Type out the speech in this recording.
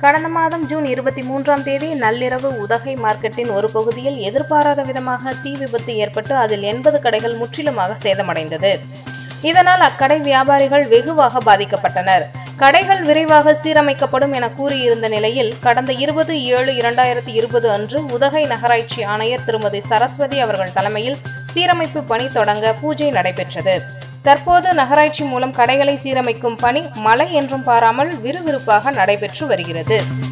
கடந்த மாதம் ஜூன் இருபத்தி மூன்றாம் தேதி நள்ளிரவு உதகை மார்க்கெட்டின் ஒரு பகுதியில் எதிர்பாராத விதமாக தீ விபத்து ஏற்பட்டு அதில் எண்பது கடைகள் முற்றிலுமாக சேதமடைந்தது இதனால் அக்கடை வியாபாரிகள் வெகுவாக பாதிக்கப்பட்டனர் கடைகள் விரைவாக சீரமைக்கப்படும் என கூறியிருந்த நிலையில் கடந்த இருபது ஏழு இரண்டாயிரத்தி இருபது அன்று உதகை நகராட்சி ஆணையர் திருமதி சரஸ்வதி அவர்கள் தலைமையில் சீரமைப்பு பணி தொடங்க பூஜை நடைபெற்றது தற்போது நகராட்சி மூலம் கடைகளை சீரமைக்கும் பணி மழை என்றும் பாராமல் விறுவிறுப்பாக நடைபெற்று வருகிறது